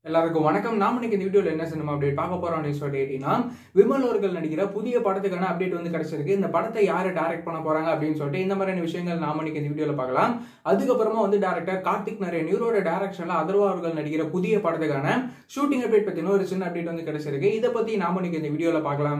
எல்லாருக்கும் வணக்கம் நாம இன்னைக்கு இந்த வீடியோல என்ன சினிமா அப்டேட் பார்க்க போறோம் அப்படின்னு சொல்லிட்டு கேட்டீங்கன்னா விமல் அவர்கள் நடிக்கிற புதிய படத்துக்கான அப்டேட் வந்து கிடைச்சிருக்கு இந்த படத்தை யாரு டைரக்ட் பண்ண போறாங்க அப்படின்னு சொல்லிட்டு இந்த மாதிரியான விஷயங்கள் நாம இன்னைக்கு இந்த வீடியோல பார்க்கலாம் அதுக்கப்புறமா வந்து டேரக்டர் கார்த்திக் நரேன் இவரோட டைரக்ஷன்ல அதர்வா அவர்கள் நடிக்கிற புதிய படத்துக்கான ஷூட்டிங் அப்டேட் பத்தின ஒரு சின்ன அப்டேட் வந்து கிடைச்சிருக்கு இதை பத்தி நாம இன்னைக்கு இந்த வீடியோல பார்க்கலாம்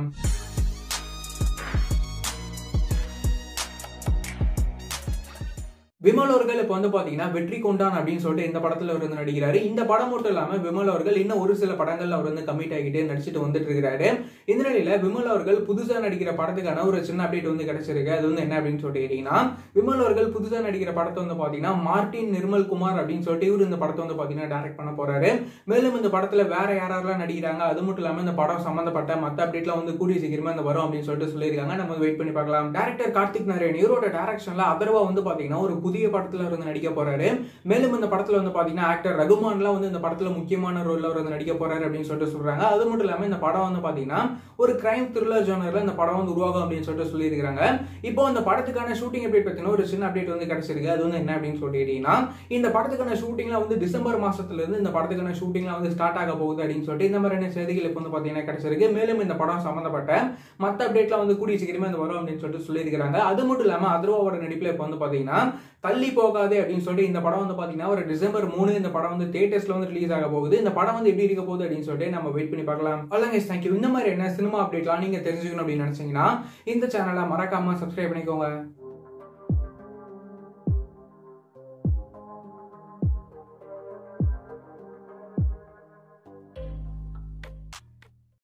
விமல் அவர்கள் இப்போ வந்து பாத்தீங்கன்னா வெற்றி கொண்டான் அப்படின்னு சொல்லிட்டு இந்த படத்துல அவர் வந்து நடிக்கிறாரு இந்த படம் மட்டும் இல்லாம விமல் அவர்கள் இன்னும் ஒரு சில படங்கள்ல அவர் வந்து கமிட் ஆகிட்டு நடிச்சுட்டு வந்துட்டு இருக்கிறாரு இந்த நிலையில விமல் அவர்கள் புதுசா நடிக்கிற படத்துக்கான ஒரு சின்ன அப்டேட் வந்து கிடைச்சிருக்கு அது வந்து என்ன அப்படின்னு சொல்லிட்டு கேட்டீங்கன்னா விமல் அவர்கள் புதுசா நடிக்கிற படத்தை வந்து பாத்தீங்கன்னா மார்டின் நிர்மல் குமார் அப்படின்னு சொல்லிட்டு இவர் இந்த படத்தை வந்து பாத்தீங்கன்னா டைரக்ட் பண்ண போறாரு மேலும் இந்த படத்துல வேற யாரெல்லாம் நடிக்கிறாங்க அது மட்டும் இல்லாம இந்த படம் சம்பந்தப்பட்ட மத்த அப்டேட்லாம் வந்து கூடிய சீக்கிரமா இந்த வரும் அப்படின்னு சொல்லிட்டு சொல்லியிருக்காங்க நம்ம வெயிட் பண்ணி பார்க்கலாம் டேரக்டர் கார்த்திக் நாராயண் இவரோட டைரக்ஷன்ல அதர்வா வந்து பாத்தீங்கன்னா ஒரு புதிய படத்துல அவர் வந்து நடிக்க போறாரு மேலும் இந்த படத்துல வந்து பாத்தீங்கன்னா ஆக்டர் ரகுமான்லாம் வந்து இந்த படத்துல முக்கியமான ரோல்ல அவர் வந்து நடிக்க போறாரு அப்படின்னு சொல்லிட்டு சொல்றாங்க அது மட்டும் இல்லாம இந்த படம் வந்து பாத்தீங்கன்னா ஒரு கிரைம் த்ரில்லர் ஜோனர்ல இந்த படம் வந்து உருவாகும் அப்படின்னு சொல்லிட்டு சொல்லியிருக்காங்க இப்போ அந்த படத்துக்கான ஷூட்டிங் அப்டேட் பத்தின ஒரு சின்ன அப்டேட் வந்து கிடைச்சிருக்கு அது வந்து என்ன அப்படின்னு சொல்லிட்டீங்கன்னா இந்த படத்துக்கான ஷூட்டிங்ல வந்து டிசம்பர் மாசத்துல இருந்து இந்த படத்துக்கான ஷூட்டிங்ல வந்து ஸ்டார்ட் ஆக போகுது அப்படின்னு சொல்லிட்டு இந்த மாதிரியான செய்திகள் இப்போ வந்து பாத்தீங்கன்னா கிடைச்சிருக்கு மேலும் இந்த படம் சம்பந்தப்பட்ட மத்த அப்டேட்லாம் வந்து கூடிய சீக்கிரமா இந்த வரும் அப்படின்னு சொல்லிட்டு சொல்லியிருக்காங்க அது மட்டும் இல்லாம அதர்வாவோட நடிப்புல இப்போ வந்து பாத்தீங்கன்னா தள்ளி போகாதே அப்படின்னு சொல்லிட்டு இந்த படம் வந்து பாத்தீங்கன்னா ஒரு டிசம்பர் மூணு இந்த படம் வந்து தேட்டர்ஸ்ல வந்து ரிலீஸ் ஆக போகுது இந்த படம் வந்து எப்படி இருக்க போகுது அப்படின்னு சொல்லிட்டு நம்ம வெயிட் பண்ணி பார்க்கலாம் அல்லங்க தேங்க்யூ இந்த மாதிரி என்ன சினிமா அப்டேட்லாம் நீங்க தெரிஞ்சுக்கணும் அப்படின்னு நினைச்சீங்கன்னா இந்த சேனலை மறக்காம சப்ஸ்கிரைப் பண்ணிக்கோங்க